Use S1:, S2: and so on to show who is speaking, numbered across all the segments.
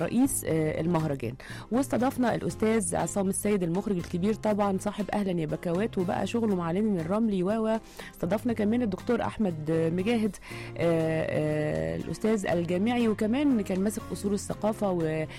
S1: رئيس آه، المهرجان واستضفنا الاستاذ عصام السيد المخرج الكبير طبعا صاحب اهلا يا بكوات وبقى شغله مع لينين الرملي و استضفنا كمان الدكتور احمد آه، مجاهد آه، آه، الاستاذ الجامعي وكمان كان ماسك اصول الثقافه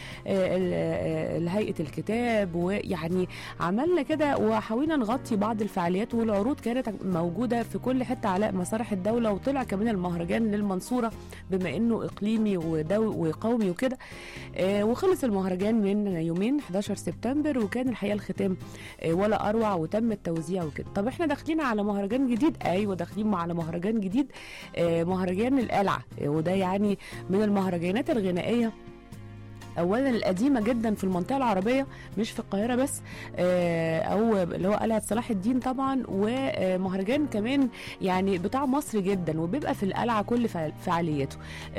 S1: وهيئه الكتاب ويعني عملنا كده وحاولنا نغطي بعض الفعاليات والعروض كانت موجوده في كل حته على مسارح الدوله وطلع كمان المهرجان للمنصوره بما انه اقليمي ودو وقومي وكده آه، وخلص المهرجان من يومين 11 سبتمبر وكان الحقيقه الختام آه، ولا اروع وتم التوزيع وكده طب احنا داخلين على مهرجان جديد ايوه داخلين على مهرجان جديد آه، مهرجان القلعه آه، وده يعني من المهرجانات الغنائيه اولا القديمه جدا في المنطقه العربيه مش في القاهره بس آه، او اللي هو قلعه صلاح الدين طبعا ومهرجان كمان يعني بتاع مصر جدا وبيبقى في القلعه كل فع- فعالياته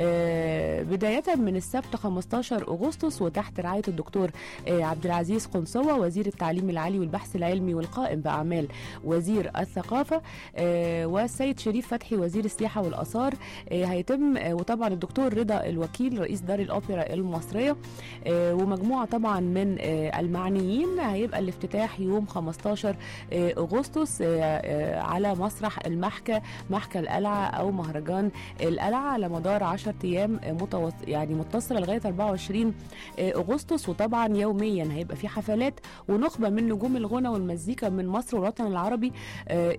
S1: آه، بدايه من السبت 15 اغسطس وتحت رعايه الدكتور آه، عبد العزيز قنصوه وزير التعليم العالي والبحث العلمي والقائم باعمال وزير الثقافه آه، والسيد شريف فتحي وزير السياحه والاثار آه، هيتم آه، وطبعا الدكتور رضا الوكيل رئيس دار الاوبرا المصريه آه، ومجموعه طبعا من آه، المعنيين هيبقى الافتتاح يوم 15 آه، اغسطس آه، آه، على مسرح المحكى محكى القلعه او مهرجان القلعه على مدار 10 ايام آه، متوس يعني متصله لغايه 24 آه، اغسطس وطبعا يوميا هيبقى في حفلات ونخبه من نجوم الغنى والمزيكا من مصر والوطن العربي آه،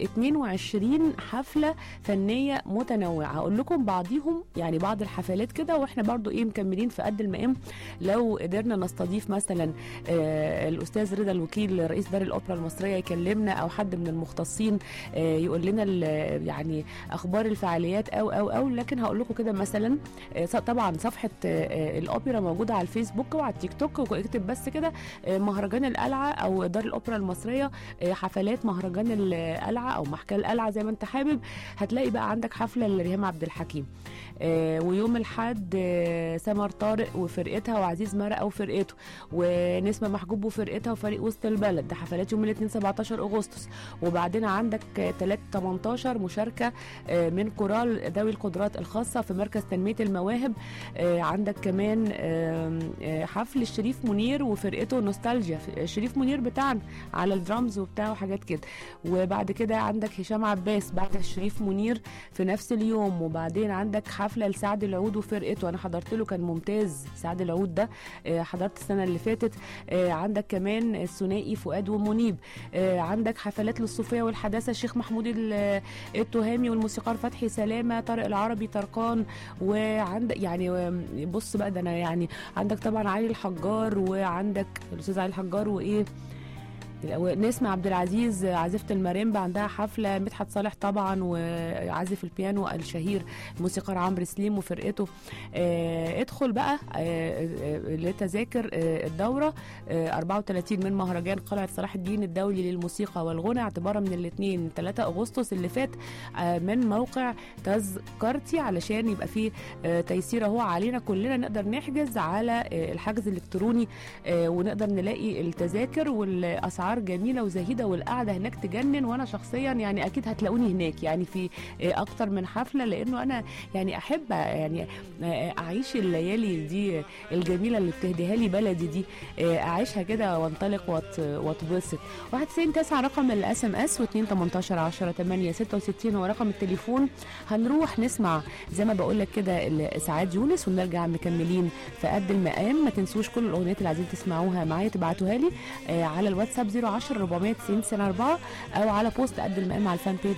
S1: 22 حفله فنيه متنوعه هقول لكم بعضيهم يعني بعض الحفلات كده واحنا برضو ايه مكملين في قد المقام لو قدرنا نستضيف مثلا آه، الاستاذ رضا الوكيل رئيس دار الاوبرا المصريه يكلمنا او حد من المختصين آه، يقول لنا ال- يعني اخبار الفعاليات او او او لكن هقول لكم كده مثلا آه، ص- طبعا صفحه آه، آه، الاوبرا موجوده على الفيسبوك وعلى التيك توك واكتب بس كده آه، مهرجان القلعه او دار الاوبرا المصريه آه، حفلات مهرجان القلعه او محكى القلعه زي ما انت حابب هتلاقي بقى عندك حفله لريهام عبد الحكيم آه، ويوم الحد آه، سمر طارق وفرقتها وعزيز مرقه وفرقته ونسمه محجوب وفرقتها وفريق وسط البلد ده حفلات يوم الاثنين 17 اغسطس وبعدين عندك 3 18 مشاركه آه، من كورال ذوي القدرات الخاصه في مركز تنميه المواهب آه، عندك كمان آم، آه، حفل الشريف منير وفرقته نوستالجيا شريف منير بتاعنا على الدرامز وبتاع وحاجات كده وبعد كده عندك هشام عباس بعد الشريف منير في نفس اليوم وبعدين عندك حفله لسعد العود وفرقته انا حضرت له كان ممتاز سعد العود ده آه، حضرت السنه اللي فاتت آه، عندك كمان الثنائي فؤاد ومنيب آه، عندك حفلات للصوفيه والحداثه الشيخ محمود ال- التهامي والموسيقار فتحي سلامه طارق العربي طرقان وعندك يعني آم، بص بقى ده انا يعني عندك طبعا علي الحجار وعندك الاستاذ علي الحجار وايه نسمة عبد العزيز عازفة الماريمبا عندها حفلة مدحت صالح طبعا وعازف البيانو الشهير الموسيقار عمرو سليم وفرقته آه ادخل بقى آه آه لتذاكر آه الدورة آه 34 من مهرجان قلعة صلاح الدين الدولي للموسيقى والغنى اعتبارا من الاثنين 3 اغسطس اللي فات آه من موقع تذكرتي علشان يبقى فيه آه تيسير اهو علينا كلنا نقدر نحجز على آه الحجز الالكتروني آه ونقدر نلاقي التذاكر والاسعار جميله وزهيده والقعده هناك تجنن وانا شخصيا يعني اكيد هتلاقوني هناك يعني في آه اكتر من حفله لانه انا يعني احب يعني آه اعيش الليالي دي الجميله اللي بتهديها لي بلدي دي آه اعيشها كده وانطلق وات- واتبسط 91 9 رقم الاس ام اس و2 18 10 8 66 هو رقم التليفون هنروح نسمع زي ما بقول لك كده اسعاد يونس ونرجع مكملين في قد المقام ما تنسوش كل الاغنيات اللي عايزين تسمعوها معايا تبعتوها لي آه على الواتساب 010 490 سنه 4 او على بوست قد المقام على الفان بيج